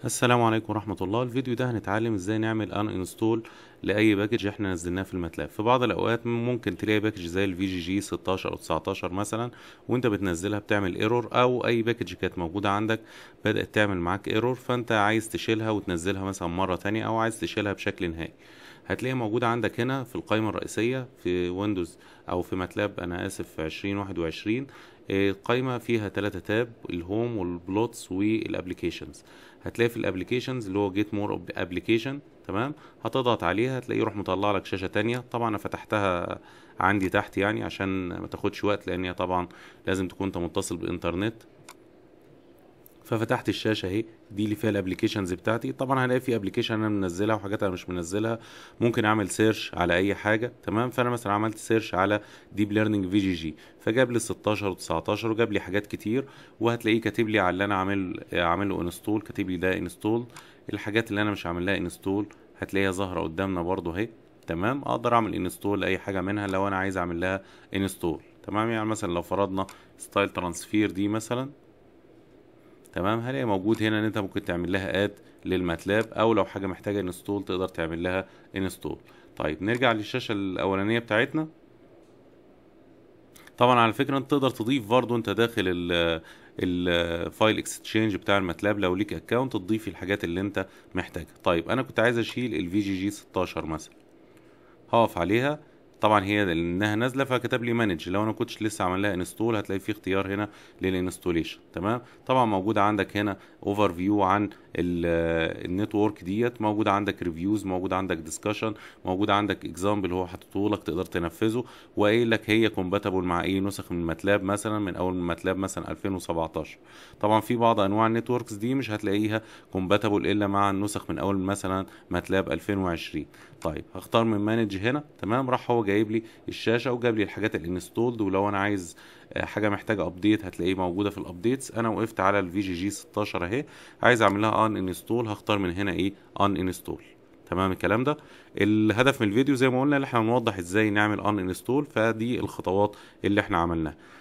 السلام عليكم ورحمة الله الفيديو ده هنتعلم ازاي نعمل ان انستول لاي باكج احنا نزلناه في الماتلاب في بعض الاوقات ممكن تلاقي باكج زي الفي جي جي 16 او 19 مثلا وانت بتنزلها بتعمل ايرور او اي باكج كانت موجودة عندك بدأت تعمل معاك ايرور فانت عايز تشيلها وتنزلها مثلا مرة تانية او عايز تشيلها بشكل نهائي هتلاقيها موجودة عندك هنا في القائمة الرئيسية في ويندوز او في ماتلاب انا اسف في 2021 القائمة فيها تلاتة تاب الهوم والبلوتس والابليكيشنز هتلاقي في الابليكيشنز اللي هو جيت مور ابليكيشن تمام هتضغط عليها هتلاقيه يروح مطلع لك شاشة تانية طبعا انا فتحتها عندي تحت يعني عشان ما تاخدش وقت لان هي طبعا لازم تكون انت متصل بالانترنت ففتحت الشاشه اهي دي اللي فيها الابلكيشنز بتاعتي طبعا هلاقي في ابلكيشن انا منزلها وحاجات انا مش منزلها ممكن اعمل سيرش على اي حاجه تمام فانا مثلا عملت سيرش على ديب ليرنينج في جي جي فجاب لي 16 و19 وجاب لي حاجات كتير وهتلاقيه كاتب لي على اللي انا عامل عامله انستول كاتب لي ده انستول الحاجات اللي انا مش عامل لها انستول هتلاقيها ظاهره قدامنا برضو اهي تمام اقدر اعمل انستول لاي حاجه منها لو انا عايز اعمل لها انستول تمام يعني مثلا لو فرضنا ستايل ترانسفير دي مثلا تمام هلاقي موجود هنا ان انت ممكن تعمل لها اد للماتلاب او لو حاجه محتاجه انستول تقدر تعمل لها انستول طيب نرجع للشاشه الاولانيه بتاعتنا طبعا على فكره انت تقدر تضيف برضو انت داخل الفايل اكستشينج بتاع الماتلاب لو ليك اكونت تضيف الحاجات اللي انت محتاجها طيب انا كنت عايز اشيل الفي جي جي 16 مثلا هقف عليها طبعا هي لانها نازله فكتب لي مانج لو انا كنتش لسه عامل لها انستول هتلاقي في اختيار هنا للانستوليشن تمام طبعا موجوده عندك هنا اوفر فيو عن النتورك ديت موجوده عندك ريفيوز موجوده عندك ديسكشن موجوده عندك اكزامبل هو حاطه لك تقدر تنفذه وقايل لك هي كومباتبل مع اي نسخ من ماتلاب مثلا من اول من ماتلاب مثلا 2017 طبعا في بعض انواع النتوركس دي مش هتلاقيها كومباتبل الا مع النسخ من اول مثلا ماتلاب 2020 طيب هختار من مانج هنا تمام راح هو جايب لي الشاشه وجاب لي الحاجات الانستولد ولو انا عايز حاجه محتاجه ابديت هتلاقيه موجوده في الابديتس انا وقفت على الفي جي جي 16 اهي عايز اعمل لها ان انستول هختار من هنا ايه ان انستول تمام الكلام ده الهدف من الفيديو زي ما قلنا ان احنا نوضح ازاي نعمل ان انستول فدي الخطوات اللي احنا عملناها